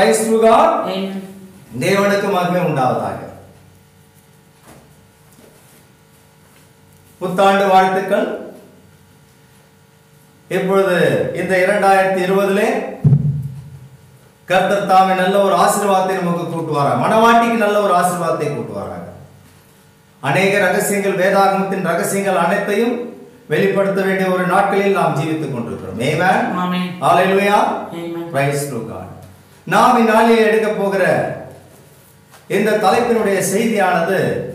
Price to God Amen. தேவனுக்கு மகிமை உண்டாவதாக புத்தாண்டு வாழ்த்துக்கள் இப்பொழுது இந்த இரண்டாயிரத்தி இருபதுல கர்த்தர் தாமே நல்ல ஒரு ஆசீர்வாதத்தை நமக்கு கூட்டுவாராங்க மனவாட்டிக்கு நல்ல ஒரு ஆசீர்வாதத்தை கூட்டுவாராங்க அநேக ரகசியங்கள் வேதாகமத்தின் ரகசியங்கள் அனைத்தையும் வெளிப்படுத்த வேண்டிய ஒரு நாட்களில் நாம் ஜீவித்துக் கொண்டிருக்கிறோம் Amen. Amen. Hallelujah. Amen. Praise to God. நாம் இந்நாளில் எடுக்க போகிற இந்த தலைப்பினுடைய செய்தியானது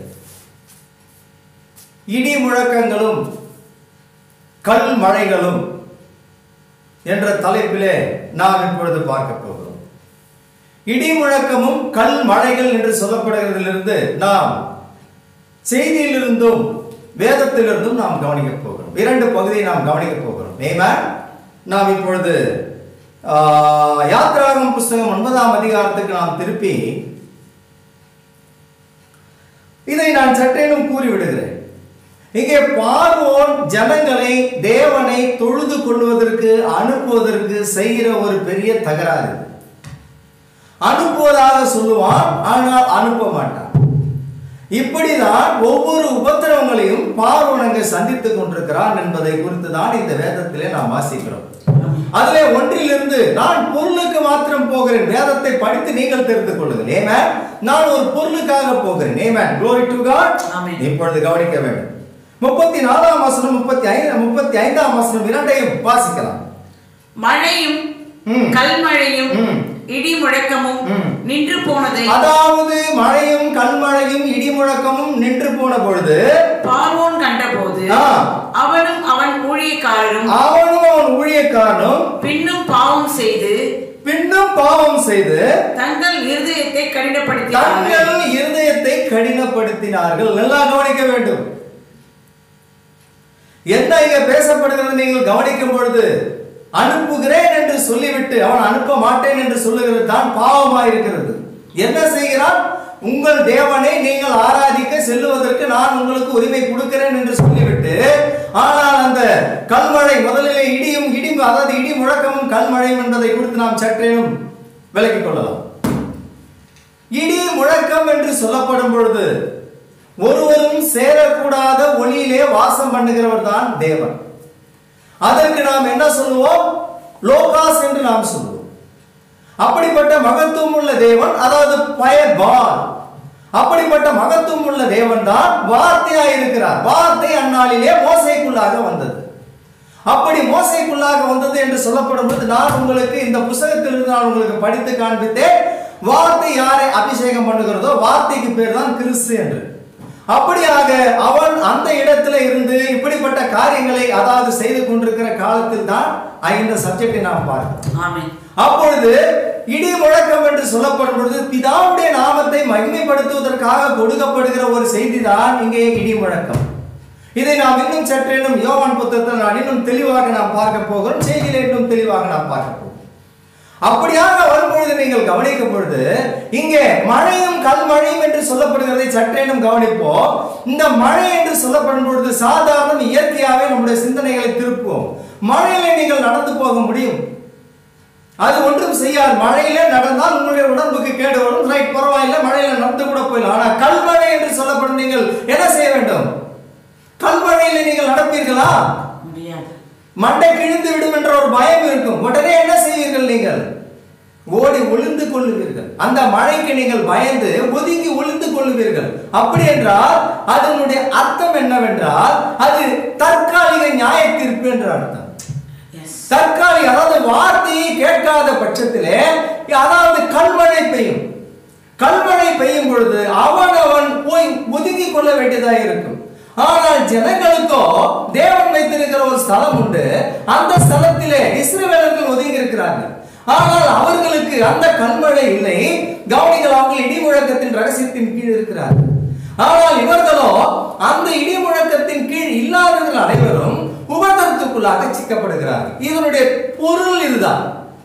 இடி முழக்கங்களும் கல் மழைகளும் என்ற தலைப்பிலே நாம் இப்பொழுது பார்க்க போகிறோம் இடி முழக்கமும் கல் மழைகள் என்று சொல்லப்படுகிறதிலிருந்து நாம் செய்தியிலிருந்தும் வேதத்திலிருந்தும் நாம் கவனிக்க போகிறோம் இரண்டு பகுதியை நாம் கவனிக்க போகிறோம் Amen. நாம் இப்பொழுது ஆஹ், யாத்திராகமம் புஸ்தகம் ஒன்பதாம் அதிகாரத்துக்கு நாம் திருப்பி இதை நான் சற்றேனும் கூறி விடுகிறேன் இங்கே பார்வோன் ஜனங்களை தேவனை தொழுது கொள்வதற்கு அனுப்புவதற்கு செய்கிற ஒரு பெரிய தகராறு இது. அனுப்புவதாக சொல்லுவான் ஆனால் அனுப்ப மாட்டான் இப்படிதான் ஒவ்வொரு உபத்திரவங்களையும் பார்வோன் அங்கே சந்தித்துக் கொண்டிருக்கிறான் என்பதை குறித்து தான் இந்த வேதத்திலே நாம் வாசிக்கிறோம் அதிலே ஒன்றிலிருந்து நான் பொருளுக்கு மாத்திரம் போகிறேன் வேதத்தை படித்து நீங்கள் தெரிந்து கொள்ளுங்கள் ஏமேன் நான் ஒரு பொருளுக்காக போகிறேன் ஏமேன் glory to God Amen. இப்பொழுது கவனிக்க வேண்டும் முப்பத்தி நாலாம் வசனம் முப்பத்தி ஐந்து முப்பத்தி ஐந்தாம் வசனம் இரண்டையும் வாசிக்கலாம் மழையும் ம். கல்மழையும் ம். இடி முழக்கமும் ம். நின்று போனதை அதாவது மழையும் கல்மழையும் இடி முழக்கமும் நின்று போன பொழுது பார்வோன் கண்டபோது ஆ. அவனும் அவன் ஊழியக்காரரும் அவனும் அவன் ஊழியக்காரனும் பின்னும் பாவம் செய்து பின்னும் பாவம் செய்து தங்கள் இருதயத்தை கடினப்படுத்தினார்கள் தங்கள் இருதயத்தை கடினப்படுத்தினார்கள் நல்லா கவனிக்க வேண்டும் என்ன இங்க பேசப்படுகிறது நீங்கள் கவனிக்கும் பொழுது அனுப்புகிறேன் என்று சொல்லிவிட்டு அவன் அனுப்ப மாட்டேன் என்று சொல்லுகிறது தான் பாவமாயிருக்கிறது என்ன செய்கிறான் உங்கள் தேவனை நீங்கள் ஆராதிக்க செல்லுவதற்கு நான் உங்களுக்கு உரிமை கொடுக்கிறேன் என்று சொல்லிவிட்டு ஆனால் அந்த கல்மழை முதலிலே இடியும் இடி அதாவது இடி முழக்கமும் கல்மழையும் என்பதை குறித்து நாம் சற்றேனும் விலக்கிக் கொள்ளலாம் இடி முழக்கம் என்று சொல்லப்படும் பொழுது ஒருவரும் சேரக்கூடாத ஒளியிலே வாசம் பண்ணுகிறவர் தான் தேவன் அதற்கு நாம் என்ன சொல்லுவோம் லோகாஸ் என்று நாம் சொல்லுவோம் அப்படிப்பட்ட மகத்துவம் உள்ள தேவன் அதாவது பயபால் அப்படிப்பட்ட மகத்துவம் உள்ள தேவன் தான் வார்த்தையாய் இருக்கிறார் வார்த்தை அந்நாளிலே மோசைக்குள்ளாக வந்தது அப்படி மோசைக்குள்ளாக வந்தது என்று சொல்லப்படும் போது நான் உங்களுக்கு இந்த புஸ்தகத்திலிருந்து நான் உங்களுக்கு படித்து காண்பித்தேன் வார்த்தை யாரை அபிஷேகம் பண்ணுகிறதோ வார்த்தைக்கு பேர் தான் கிறிஸ்து என்று அப்படியாக அவன் அந்த இடத்துல இருந்து இப்படிப்பட்ட காரியங்களை அதாவது செய்து கொண்டிருக்கிற காலத்தில் தான் இந்த சப்ஜெக்டை நாம் பார்க்கிறோம் ஆமென் அப்பொழுது இடி முழக்கம் என்று சொல்லப்படும் பொழுது பிதாவுடைய நாமத்தை மகிமைப்படுத்துவதற்காக கொடுக்கப்படுகிற ஒரு செய்தி தான் இங்கே இடி முழக்கம் இதை நாம் இன்னும் சற்றேனும் யோவான் புத்தகத்தில் நான் இன்னும் தெளிவாக நாம் பார்க்க போகிறோம் செய்தியில இன்னும் தெளிவாக நாம் பார்க்க போகிறோம் அப்படியாக வரும்பொழுது நீங்கள் கவனிக்கும் பொழுது இங்கே மழையும் கல்மழையும் என்று சொல்லப்படுகிறதை சற்றேனும் கவனிப்போம் இந்த மழை என்று சொல்லப்படும் பொழுது சாதாரண இயற்கையாகவே நம்முடைய சிந்தனைகளை திருப்புவோம் மழையிலே நீங்கள் நடந்து போக முடியும் அது ஒன்றும் செய்யாது மழையில நடந்தால் உங்களுடைய உடம்புக்கு கேடு வரும் ரைட் பரவாயில்லை மழையில நடந்து கூட போயிடலாம் ஆனா கல்மழை என்று சொல்லப்படும் நீங்கள் என்ன செய்ய வேண்டும் கல்மழையில நீங்கள் நடப்பீர்களா முடியாது மண்டை கிழிந்து விடும் என்ற ஒரு பயம் இருக்கும் உடனே என்ன செய்வீர்கள் நீங்கள் ஓடி ஒளிந்து கொள்ளுவீர்கள் அந்த மழைக்கு நீங்கள் பயந்து ஒதுங்கி ஒளிந்து கொள்ளுவீர்கள் அப்படி என்றால் அதனுடைய அர்த்தம் என்னவென்றால் அது தற்காலிக நியாய தீர்ப்பு என்ற அர்த்தம் எஸ் தற்காலிக அதாவது வார்த்தையை கேட்காத பட்சத்திலே அதாவது கல்மழை பெய்யும் கல்மழை பெய்யும் பொழுது அவன் அவன் போய் ஒதுங்கி கொள்ள வேண்டியதாக இருக்கும் ஆனால் ஜனங்களுக்கோ தேவன் வைத்திருக்கிற ஒரு ஸ்தலம் உண்டு அந்த ஸ்தலத்திலே இஸ்ரவேலர்கள் ஒதுங்கி இருக்கிறார்கள் ஆனால் அவர்களுக்கு அந்த கல்மழை இல்லை கவனிகள் அவர்கள் இடி முழக்கத்தின் ரகசியத்தின் கீழ் இருக்கிறார்கள் ஆனால் இவர்களோ அந்த இடி முழக்கத்தின் கீழ் இல்லாதவர்கள் அனைவரும் உபதரத்துக்குள்ளாக சிக்கப்படுகிறார்கள் இதனுடைய பொருள் இதுதான்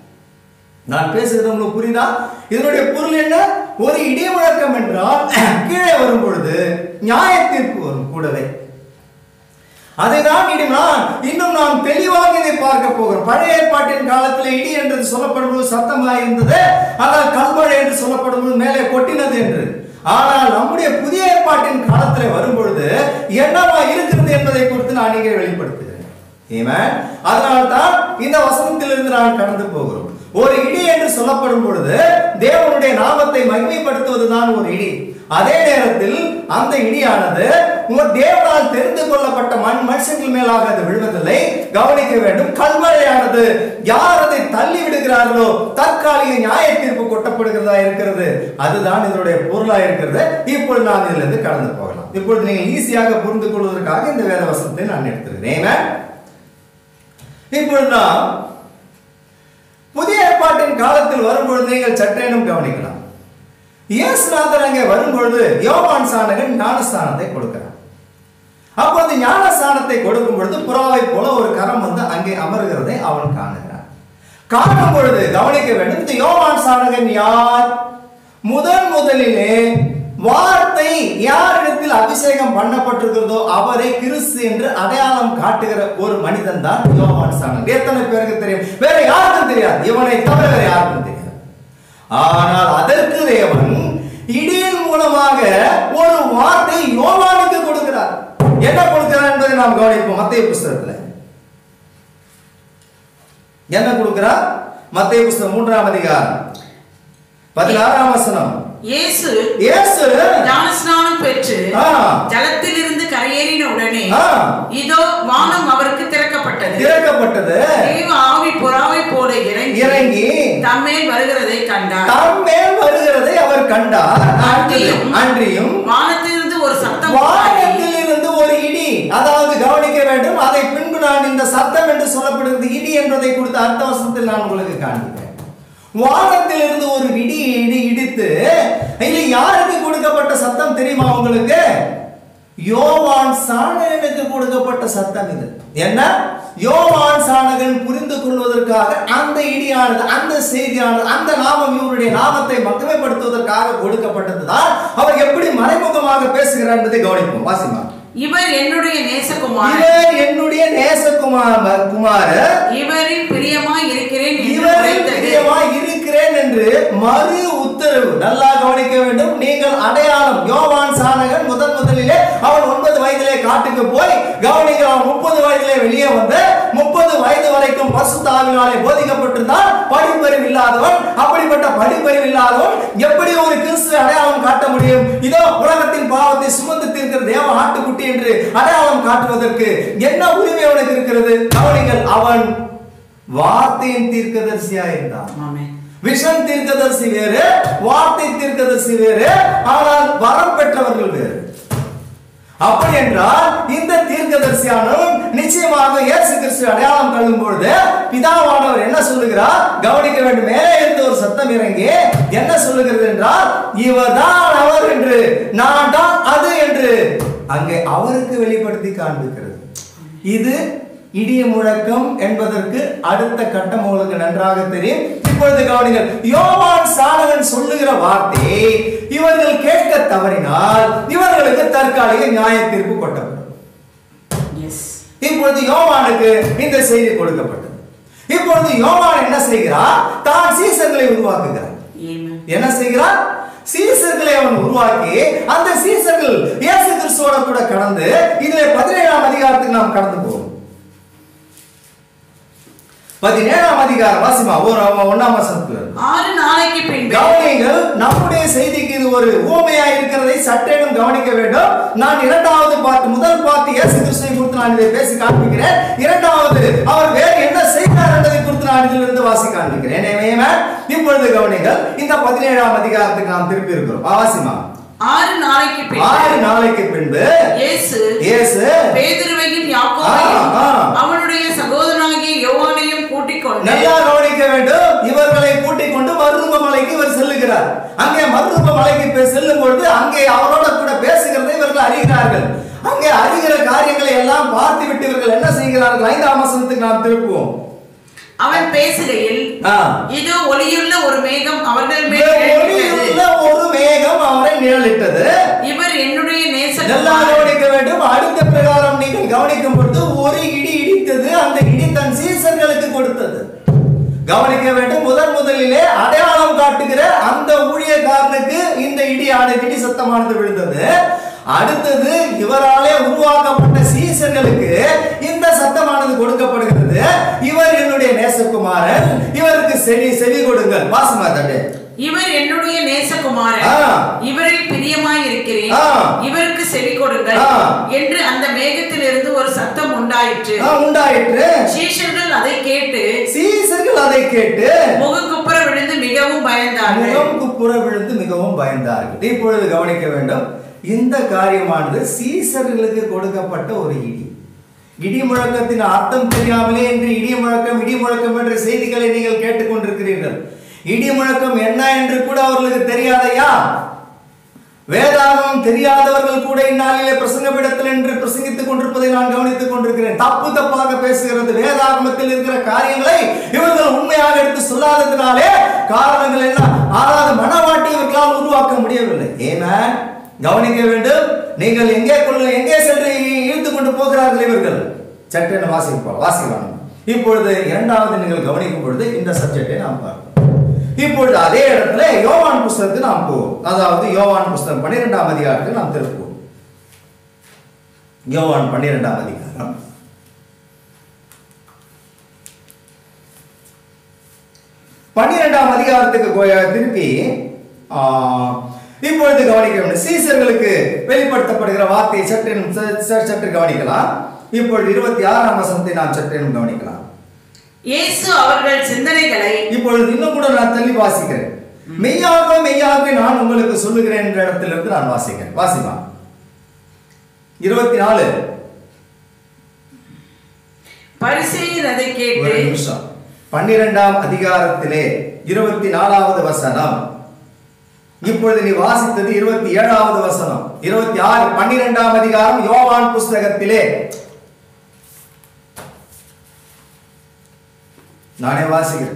நான் பேசுகிறது உங்களுக்கு புரியுதா இதனுடைய பொருள் என்ன ஒரு இடி முழக்கம் என்றால் கீழே வரும் பொழுது நியாய தீர்ப்பு வரும் கூடவே அதைதான் இடி நான் இன்னும் நாம் தெளிவாக இதை பார்க்க போகிறோம் பழைய ஏற்பாட்டின் காலத்தில் இடி என்று சொல்லப்படுவது சத்தமாக இருந்தது ஆனால் கல்மழை என்று சொல்லப்படுவது மேலே கொட்டினது என்று ஆனால் நம்முடைய புதிய ஏற்பாட்டின் காலத்தில் வரும்பொழுது என்னவா இருக்கிறது என்பதை குறித்து நான் இங்கே வெளிப்படுத்துகிறேன் Amen. அதனால்தான் இந்த வசனத்திலிருந்து நான் கடந்து போகிறோம் ஒரு இடி என்று சொல்லப்படும் பொழுது தேவனுடைய நாமத்தை மகிமைப்படுத்துவதுதான் ஒரு இடி அதே நேரத்தில் அந்த இடியானது உங்கள் தேவனால் தெரிந்து கொள்ளப்பட்ட மண் மனுஷங்கள் மேலாக அது விழுவதில்லை கவனிக்க வேண்டும் கல்மழையானது யார் அதை தள்ளி விடுகிறார்களோ தற்காலிக நியாய தீர்ப்பு கொட்டப்படுகிறதா இருக்கிறது அதுதான் இதனுடைய பொருளா இருக்கிறது இப்பொழுது நான் இதிலிருந்து கடந்து போகலாம் இப்பொழுது நீங்கள் ஈஸியாக புரிந்து கொள்வதற்காக இந்த வேத வசனத்தை நான் எடுத்துக்கிறேன் Amen. இப்பொழுது நாம் புதிய ஏற்பாட்டின் காலத்தில் வரும்பொழுது நீங்கள் சற்றேனும் கவனிக்கலாம் இயேசுநாதர் அங்கே வரும்பொழுது யோவான் சாணகன் ஞானஸ்தானத்தை கொடுக்கிறார் அப்போது ஞானஸ்தானத்தை கொடுக்கும் பொழுது புறாவை போல ஒரு கரம் வந்து அங்கே அமர்கிறதை அவன் காணுகிறான் காணும் பொழுது கவனிக்க வேண்டும் இந்த யோவான் சாணகன் யார் முதன் முதலிலே வார்த்தை யாரிடத்தில் அபிஷேகம் பண்ணப்பட்டிருக்கிறதோ அவரை கிறிஸ்து என்று அடையாளம் காட்டுகிற ஒரு மனிதன் தான் யோவான் சாணகன் எத்தனை பேருக்கு தெரியும் வேற யாருக்கும் தெரியாது இவனை தவிர வேற யாருக்கும் தெரியாது ஆனால் அதற்கு தேவன் இடியின் மூலமாக ஒரு வார்த்தை யோவானுக்கு கொடுக்கிறார் என்ன கொடுக்கிறார் என்பதை நாம் கவனிப்போம் மத்திய புஸ்தகத்துல என்ன கொடுக்கிறார் மத்திய புஸ்தகம் மூன்றாம் அதிகாரம் பதினாறாம் வசனம் இயேசு இயேசு ஞானஸ்நானம் பெற்று ஆ. ஜலத்திலிருந்து கரையேறின உடனே ஆ. இதோ வானம் அவருக்கு திறக்கப்பட்டது திறக்கப்பட்டது தேவ ஆவி புறாவை போல இறங்கி இறங்கி தம்மேல் வருகிறதை கண்டார் தம் மேல் வருகிறதை அவர் கண்டார் அன்றியும் அன்றியும் வானத்திலிருந்து ஒரு சத்தம் உண்டாகி, வானத்தில் இருந்து ஒரு இடி அதாவது கவனிக்க வேண்டும் அதை பின்பு நான் இந்த சத்தம் என்று சொல்லப்படுகிறது இடி என்பதை குறித்த அர்த்த வசனத்தில் நான் உங்களுக்கு காண்பிக்கிறேன் வானத்தில் இருந்து ஒரு இடி இடி இடித்து இது யாருக்கு கொடுக்கப்பட்ட சத்தம் தெரியுமா உங்களுக்கு யோவான் சாணகனுக்கு கொடுக்கப்பட்ட சத்தம் இது என்ன யோவான் சாணகன் புரிந்து கொள்வதற்காக அந்த இடியானது அந்த செய்தியானது அந்த நாமம் இவருடைய நாமத்தை மகிமைப்படுத்துவதற்காக கொடுக்கப்பட்டதுதான் அவர் எப்படி மறைமுகமாக பேசுகிறார் என்பதை கவனிப்போம் வாசிமா இவர் என்னுடைய நேசகுமாரன் இவர் என்னுடைய நேசகுமார குமாரர் இவரில் பிரியமாய் இருக்கிறேன் என்று இவரில் உரைத்தது. பிரியமாய் இருக்கிறேன் என்று மறு உத்தரவு நல்லா கவனிக்க வேண்டும் நீங்கள் அடையாளம் யோவான் சாணகன் முதன் முதலிலே அவன் ஒன்பது வயதிலே காட்டுக்கு போய் கவனிக்கிறான் முப்பது வயதிலே வெளியே வந்து முப்பது வயது வரைக்கும் பசுத்தாவினாலே போதிக்கப்பட்டிருந்தான் படிப்பறிவு இல்லாதவன் அப்படிப்பட்ட படிப்பறிவு இல்லாதவன் எப்படி ஒரு கிறிஸ்துவ அடையாளம் காட்ட முடியும் இதோ உலகத்தின் பாவத்தை சுமந்து தீர்க்கிற தேவ ஆட்டுக்குட்டி என்று அடையாளம் காட்டுவதற்கு என்ன உரிமை அவனுக்கு இருக்கிறது கவனிங்கள் அவன் வார்த்தையின் தீர்க்கதரிசியா இருந்தான் ஆமென். விஷன் தீர்க்கதரிசி வேறு வார்த்தை தீர்க்கதரிசி வேறு ஆனால் வரம் பெற்றவர்கள் வேறு அப்படி என்றால் இந்த தீர்க்கதரிசியானவன் நிச்சயமாக இயேசு கிறிஸ்து அடையாளம் கழுவும் பொழுது பிதாவானவர் என்ன சொல்லுகிறார் கவனிக்க வேண்டும் மேலே இருந்து ஒரு சத்தம் இறங்கி என்ன சொல்லுகிறது என்றால் இவர்தான் அவர் என்று நான் தான் அது என்று அங்கே அவருக்கு வெளிப்படுத்தி காண்பிக்கிறது இது இடிய முழக்கம் என்பதற்கு அடுத்த கட்டம் உங்களுக்கு நன்றாக தெரியும் இப்பொழுது கவனிங்கள் யோவான் சாணகன் சொல்லுகிற வார்த்தையை இவர்கள் கேட்க தவறினால் இவர்களுக்கு தற்காலிக நியாய தீர்ப்பு கொட்டப்படும் Yes. இப்பொழுது யோவானுக்கு இந்த செய்தி கொடுக்கப்பட்டது இப்பொழுது யோவான் என்ன செய்கிறார் தான் சீசர்களை உருவாக்குகிறார் Amen. என்ன செய்கிறார் சீசர்களை அவன் உருவாக்கி அந்த சீசர்கள் இயேசு கிறிஸ்துவோட கூட கடந்து இதுல பதினேழாம் அதிகாரத்துக்கு நாம் கடந்து போவோம் பதினேழாம் அதிகாரம் வாசிமா ஒரு ஒன்னாம் வசனத்துல இருந்து. ஆறு நாளைக்கு பின்பு கவனிங்கள் நம்முடைய செய்திக்கு இது ஒரு ஊமையா இருக்கிறதை சற்றேனும் கவனிக்க வேண்டும் நான் இரண்டாவது பாட்டு முதல் பாட்டு இயேசு கிறிஸ்துவை குறித்து நான் இதை பேசி காண்பிக்கிறேன் இரண்டாவது அவர் வேறு என்ன செய்தார் என்பதை குறித்து நான் இதிலிருந்து வாசி காண்பிக்கிறேன் Amen. இப்பொழுது கவனிங்கள் இந்த பதினேழாம் அதிகாரத்துக்கு நாம் திருப்பி இருக்கிறோம் வாசிமா ஆறு நாளைக்கு ஆறு பின்பு நாளைக்கு பின்பு இயேசு இயேசு பேதுருவையும் யாக்கோபையும் ஆ, ஆ. அவனுடைய சகோதரனாகிய யோவானையும் கூட்டிக் கொண்டு நல்லா கவனிக்க வேண்டும் இவர்களை கூட்டிக் கொண்டு மருதுப மலைக்கு இவர் செல்லுகிறார் அங்கே மருதுப மலைக்கு போய் செல்லும் பொழுது அங்கே அவரோட கூட பேசுகிறதை இவர்கள் அறிகிறார்கள் அங்கே அறிகிற காரியங்களை எல்லாம் பார்த்து விட்டு இவர்கள் என்ன செய்கிறார்கள் ஐந்தாம் வசனத்துக்கு நாம் திருப்புவோம் அவன் பேசுகையில் ஆ. இதோ ஒளியுள்ள ஒரு மேகம் அவர்கள் மேல் இந்த நிழலிட்டது. ஒளியுள்ள ஒரு மேகம் அவரை நிழலிட்டது இவர் என்னுடைய நல்லா நேசகுமாரன் கவனிக்க வேண்டும் அடுத்த பிரகாரம் நீங்கள் கவனிக்கும் பொழுது ஒரு இடி இடித்தது அந்த இடி தன் சீசர்களுக்கு கொடுத்தது கவனிக்க வேண்டும் முதன் முதலிலே அடையாளம் காட்டுகிற அந்த ஊழியக்காரனுக்கு இந்த இடி ஆடு இடி சத்தமானது விழுந்தது அடுத்தது இவராலே உருவாக்கப்பட்ட சீசர்களுக்கு இந்த சத்தமானது கொடுக்கப்படுகிறது இவர் என்னுடைய நேசகுமாரன் இவருக்கு செவி செவி கொடுங்கள் வாசமா தட்டு இவர் என்னுடைய நேசகுமாரன் ஆ. இவரில் பிரியமாய் இருக்கிறேன் ஆ. இவருக்கு செவி கொடுங்கள் ஆ. என்று அந்த மேகத்திலிருந்து ஒரு சத்தம் உண்டாயிற்று ஆ, உண்டாயிற்று சீஷர்கள் அதை கேட்டு சீசர்கள் அதை கேட்டு முகக்குப்புற விழுந்து மிகவும் பயந்தார்கள் முகம் குப்புற விழுந்து மிகவும் பயந்தார்கள் இப்பொழுது கவனிக்க வேண்டும் இந்த காரியமானது சீசர்களுக்கு கொடுக்கப்பட்ட ஒரு இடி இடி முழக்கத்தின் அர்த்தம் தெரியாமலே என்று இடி முழக்கம் இடி முழக்கம் என்ற செய்திகளை நீங்கள் கேட்டுக்கொண்டிருக்கிறீர்கள் இடி முழக்கம் என்ன என்று கூட அவர்களுக்கு தெரியாதையா வேதாகம் தெரியாதவர்கள் கூட இந்நாளிலே பிரசங்கப்பிடத்தில் என்று பிரசங்கித்துக் கொண்டிருப்பதை நான் கவனித்துக் கொண்டிருக்கிறேன் தப்பு தப்பாக பேசுகிறது வேதாகமத்தில் இருக்கிற காரியங்களை இவர்கள் உண்மையாக எடுத்து சொல்லாததினாலே காரணங்கள் என்ன ஆறாவது மனவாட்டி இவர்களால் உருவாக்க முடியவில்லை ஏன்னா கவனிக்க வேண்டும் நீங்கள் எங்கே கொள்ள எங்கே சென்று இழுத்துக் கொண்டு போகிறார்கள் இவர்கள் சட்டென வாசிப்போம் வாசிக்கலாம் இப்பொழுது இரண்டாவது நீங்கள் கவனிக்கும் பொழுது இந்த சப்ஜெக்டை நாம் பார்ப்போம் இப்பொழுது அதே இடத்துல யோவான் புஸ்தகத்துக்கு நாம் போவோம் அதாவது யோவான் புஸ்தகம் பன்னிரெண்டாம் அதிகாரத்துக்கு நாம் திருப்புவோம் யோவான் பன்னிரெண்டாம் அதிகாரம் பன்னிரெண்டாம் அதிகாரத்துக்கு போய் திருப்பி ஆ, இப்பொழுது கவனிக்க வேண்டும் சீசர்களுக்கு வெளிப்படுத்தப்படுகிற வார்த்தையை சற்றெனும் ச- ச- சற்று கவனிக்கலாம் இப்பொழுது இருபத்தி ஆறாம் வசனத்தை நாம் சற்றெனும் கவனிக்கலாம் இயேசு அவர்கள் சிந்தனைகளை இப்பொழுது இன்னும் கூட நான் தள்ளி வாசிக்கிறேன் மெய்யாக மெய்யாக நான் உங்களுக்கு சொல்லுகிறேன் என்ற இடத்திலிருந்து நான் வாசிக்கிறேன் வாசிமா இருபத்தி நாலு பரிசெயர் அதை ஒரு கேட்டு நிமிஷம் பன்னிரெண்டாம் அதிகாரத்திலே இருபத்தி நாலாவது வசனம் இப்பொழுது நீ வாசித்தது இருபத்தி ஏழாவது வசனம் இருபத்தி ஆறு பன்னிரெண்டாம் அதிகாரம் யோவான் புஸ்தகத்திலே நானே வாசிக்கிறேன்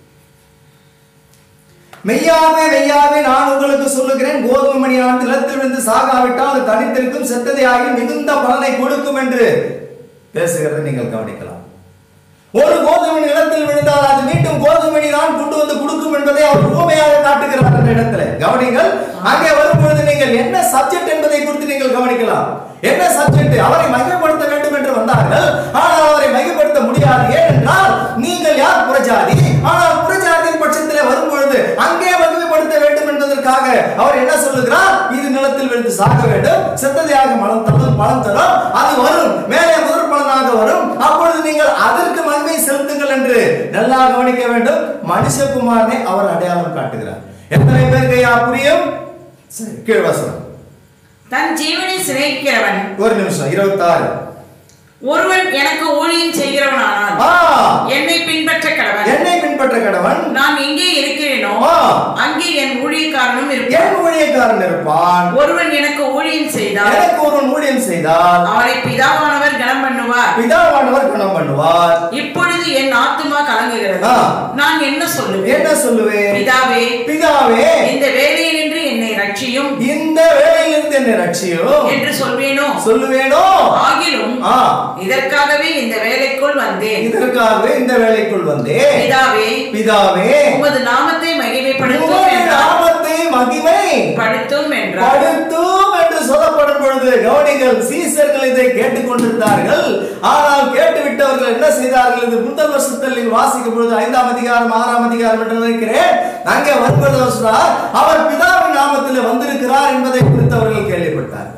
மெய்யாவே மெய்யாவே நான் உங்களுக்கு சொல்லுகிறேன் கோதுமை மணியானது நிலத்தில் விழுந்து சாகாவிட்டால் அது தனித்திருக்கும் செத்ததை ஆகியும் மிகுந்த பலனை கொடுக்கும் என்று பேசுகிறதை நீங்கள் கவனிக்கலாம் ஒரு கோதுமை நிலத்தில் விழுந்தால் அது மீண்டும் கோதுமை தான் கொண்டு வந்து கொடுக்கும் என்பதை அவர் ஊமையாக காட்டுகிறார் அந்த இடத்துல கவனிங்கள் அங்கே வரும்பொழுது நீங்கள் என்ன சப்ஜெக்ட் என்பதை குறித்து நீங்கள் கவனிக்கலாம் என்ன சப்ஜெக்ட் அவரை மகிமைப்படுத்த வேண்டும் என்று வந்தார்கள் ஆனால் அவரை மகிமைப்படுத்த முடியாது ஏனென்றால் நீங்கள் யார் புறஜாதி ஆனால் புறஜாதியின் பட்சத்திலே வரும்பொழுது அங்கே மகிமைப்படுத்த வேண்டும் என்பதற்காக அவர் என்ன சொல்லுகிறார் இது நிலத்தில் விழுந்து சாக வேண்டும் செத்ததையாக மலம் தரும் பலம் தரும் அது வரும் மேலே முதற் பலனாக வரும் அப்பொழுது நீங்கள் அதற்கு மகிமை செலுத்துங்கள் என்று நல்லா கவனிக்க வேண்டும் மனுஷகுமாரனை அவர் அடையாளம் காட்டுகிறார் எத்தனை பேருக்கு யா புரியும் சரி கீழ்வாசனம் தன் ஜீவனை சிநேகிக்கிறவன் ஒரு நிமிஷம் இருபத்தாறு ஒருவன் எனக்கு ஊழியம் செய்கிறவனானால் ஆ என்னை பின்பற்ற கடவன் என்னை பின்பற்ற கடவன் நான் எங்கே இருக்கிறேனோ ஆ அங்கே என் ஊழியக்காரனும் இருப்பான் என் ஊழியக்காரன் இருப்பான் ஒருவன் எனக்கு ஊழியம் செய்தால் எனக்கு ஒருவன் ஊழியம் செய்தால் அவனை பிதாவானவர் கனம் பண்ணுவார் பிதாவானவர் குணம் பண்ணுவார் இப்பொழுது என் ஆத்துமா கலங்குகிறது ஆ. நான் என்ன சொல்லுவேன் என்ன சொல்லுவேன் பிதாவே பிதாவே இந்த வேலையினின்று என்னை ரட்சியும் இந்த வேலையிலிருந்து என்னை ரட்சியும் என்று சொல்வேனோ சொல்லுவேனோ ஆகிலும் ஆ இதற்காகவே இந்த வேலைக்குள் வந்தேன் இதற்காகவே இந்த வேலைக்குள் வந்தேன் பிதாவே பிதாவே உமது நாமத்தை மகிமைப்படுத்தும் உம்முடைய என்றார் நாமத்தை மகிமை படுத்தும் என்றார் படுத்தும் என்று சொல்லப்படும் பொழுது கவனிகள் சீசர்கள் இதை கேட்டுக்கொண்டிருந்தார்கள் ஆனால் கேட்டுவிட்டவர்கள் என்ன செய்தார்கள் இது முதல் வருஷத்தில் வாசிக்கும் பொழுது ஐந்தாம் அதிகாரம் ஆறாம் அதிகாரம் என்று நினைக்கிறேன் அங்கே வரும்பொழுது அவர் சொன்னார் அவர் பிதாவின் நாமத்தில் வந்திருக்கிறார் என்பதை குறித்து அவர்கள் கேள்விப்பட்டார்கள்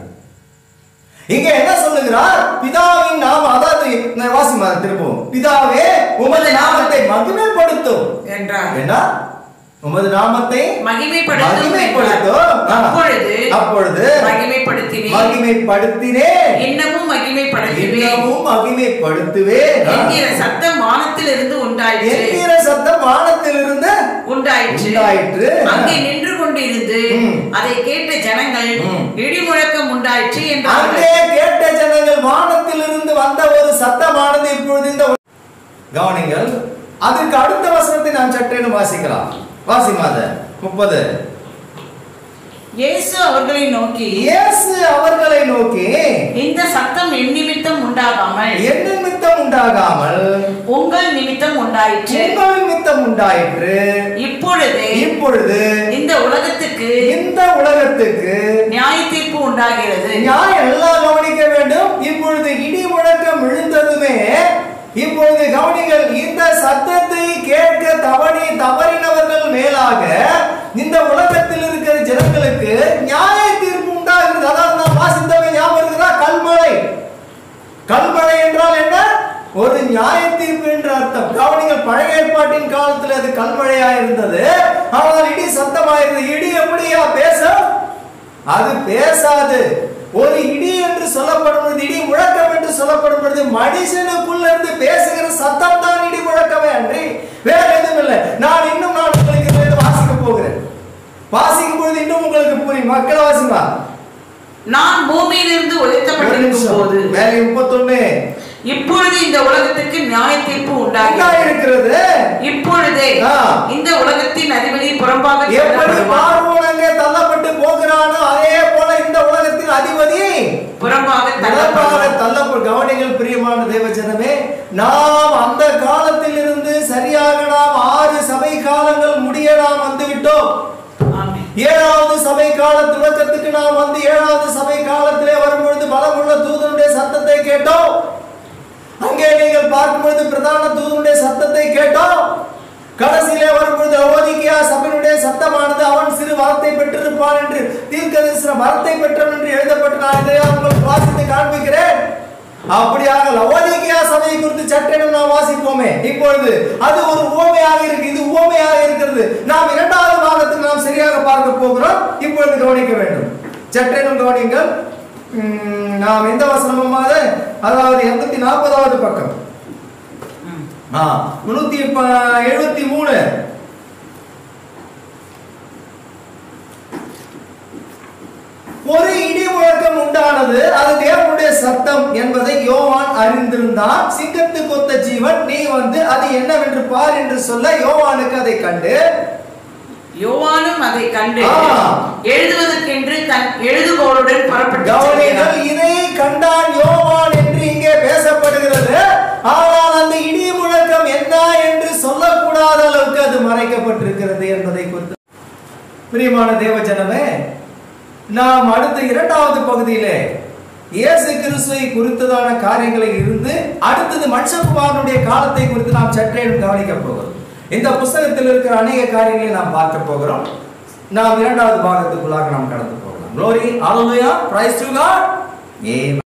இங்க என்ன சொல்லுகிறார் பிதாவின் நாம அதாவது நான் வாசிமா திரும்பவும் பிதாவே உமது நாமத்தை மகிமைப்படுத்தும் என்றார் என்ன உமது நாமத்தை மகிமைப்படுத்தும் என்றார். மகிமைப்படுத்தும் ஆ. அப்பொழுது அப்பொழுது மகிமைப்படுத்தினேன் மகிமைப்படுத்தினேன் இன்னமும் மகிமைப்படுத்துவேன் இன்னமும் மகிமைப்படுத்துவேன் ஆ. என்கிற சத்தம் வானத்திலிருந்து உண்டாயிற்று என்கிற சத்தம் வானத்திலிருந்து உண்டாயிற்று உண்டாயிற்று. அங்கே நின்று கொண்டிருந்து ம். அதை கேட்ட ஜனங்கள் ம். இடிமுழக்கம் உண்டாயிற்று அங்கே என்றார்கள் கேட்ட ஜனங்கள் வானத்திலிருந்து வந்த ஒரு சத்தமானது இப்பொழுது இந்த கவனிங்கள் அதற்கு அடுத்த வசனத்தை நாம் சற்றேனும் வாசிக்கலாம் வாசிமாத முப்பது இயேசு அவர்களை நோக்கி இயேசு அவர்களை நோக்கி இந்த சத்தம் என் நிமித்தம் உண்டாகாமல் என் நிமித்தம் உண்டாகாமல் உங்கள் நிமித்தம் உண்டாயிற்று உங்கள் நிமித்தம் உண்டாயிற்று இப்பொழுதே இப்பொழுது இந்த உலகத்துக்கு இந்த உலகத்துக்கு நியாய தீர்ப்பு உண்டாகிறது நியாயம் எல்லாம் கவனிக்க வேண்டும் இப்பொழுது இடி முழக்கம் விழுந்ததுமே இப்பொழுது கவனிகள் இந்த சத்தத்தை கேட்க தவறி தவறினவர்கள் மேலாக இந்த உலகத்தில் இருக்கிற ஜனங்களுக்கு நியாய தீர்ப்பு உண்டாகிறது அதாவது நாம் வாசித்தவை ஞாபகம் இருக்குதா கல்மழை கல்மழை என்றால் என்ன ஒரு நியாய தீர்ப்பு என்று அர்த்தம் கவனிங்கள் பழைய ஏற்பாட்டின் காலத்தில் அது கல்மழையா இருந்தது ஆனால் இடி சத்தமாயிருந்தது இடி எப்படியா பேசும் அது பேசாது ஒரு இடி என்று சொல்லப்படும் பொழுது இடி முழக்கம் என்று சொல்லப்படும் பொழுது மனுஷனுக்குள்ள இருந்து பேசுகிற சத்தம் தான் இடி முழக்கமே அன்றி வேற எதுவும் இல்லை நான் இன்னும் நான் உங்களுக்கு இதிலிருந்து வாசிக்க போகிறேன் வாசிக்கும் பொழுது இன்னும் உங்களுக்கு புரியும் மக்களை வாசிமா நான் பூமியிலிருந்து ஒரு உயர்த்தப்பட்டிருக்கும் நிமிஷம் போது வேலை முப்பத்தொன்னு இப்பொழுது இந்த உலகத்துக்கு நியாய தீர்ப்பு உண்டாகிறது இருக்கிறது இப்பொழுதே ஆ. இந்த உலகத்தின் அதிபதி புறம்பாக எப்படி தள்ளப்படுவான். பார்வோன் அங்கே தள்ளப்பட்டு போகிறானோ அதே போல இந்த உலகத்தின் அதிபதி புறம்பாக தள்ளப்படாத தள்ளப்படுவான். தள்ளப்ப கவனிகள் பிரியமான தேவஜனமே நாம் அந்த காலத்தில் இருந்து சரியாக நாம் ஆறு சபை காலங்கள் முடிய நாம் வந்து விட்டோம் ஆமென். ஏழாவது சபை கால துவக்கத்துக்கு நாம் வந்து ஏழாவது சபை காலத்திலே வரும்பொழுது பலமுள்ள தூதனுடைய சத்தத்தை கேட்டோம் அங்கே நீங்கள் பார்க்கும்பொழுது பிரதான தூதனுடைய சத்தத்தை கேட்டோம் கடைசியிலே வரும்பொழுது லவோதிக்கேயா சபையினுடைய சத்தமானது அவன் சிறு வரத்தை பெற்றிருப்பான் என்று தீர்க்கதரிசன வரத்தை பெற்றவன் என்று எழுதப்பட்டு நான் இதை உங்களுக்கு வாசித்து காண்பிக்கிறேன் அப்படியாக லவோதிக்கேயா சபையை குறித்து சற்றெனும் நாம் வாசிப்போமே இப்பொழுது அது ஒரு உவமையாக இருக்கு இது உவமையாக இருக்கிறது நாம் இரண்டாவது பாகத்துக்கு நாம் சரியாக பார்க்க போகிறோம் இப்பொழுது கவனிக்க வேண்டும் சற்றெனும் கவனிங்கள் உம், நாம் எந்த வசனமாக அதாவது எண்பத்தி நாற்பதாவது பக்கம் ம். ஆ, முன்னூத்தி ப- எழுபத்தி மூணு ஒரு இடி முழக்கம் உண்டானது அது தேவனுடைய சத்தம் என்பதை யோவான் அறிந்திருந்தான் சிங்கத்து கொத்த ஜீவன் நீ வந்து அது என்னவென்று பார் என்று சொல்ல யோவானுக்கு அதை கண்டு யோவானும் அதை கண்டு ஆ. எழுதுவதற்கென்று தன் எழுதுகோளுடன் புறப்பட்டு கவனிகள் செல்கிறான். இதை கண்டான் யோவான் என்று இங்கே பேசப்படுகிறது ஆனால் அந்த இடி முழக்கம் என்ன என்று சொல்லக்கூடாத அளவுக்கு அது மறைக்கப்பட்டிருக்கிறது என்பதை குறித்து பிரியமான தேவஜனமே நாம் அடுத்த இரண்டாவது பகுதியிலே இயேசு கிறிஸ்துவை குறித்ததான காரியங்களில் இருந்து அடுத்தது மனுஷகுமாரனுடைய காலத்தை குறித்து நாம் சற்றேனும் கவனிக்க போகிறோம் இந்த புஸ்தகத்தில் இருக்கிற அநேக காரியங்களை நாம் பார்க்க போகிறோம் நாம் இரண்டாவது பாகத்துக்குள்ளாக நாம் கடந்து போகலாம் க்ளோரி ஹalleluya பிரைஸ் டு காட்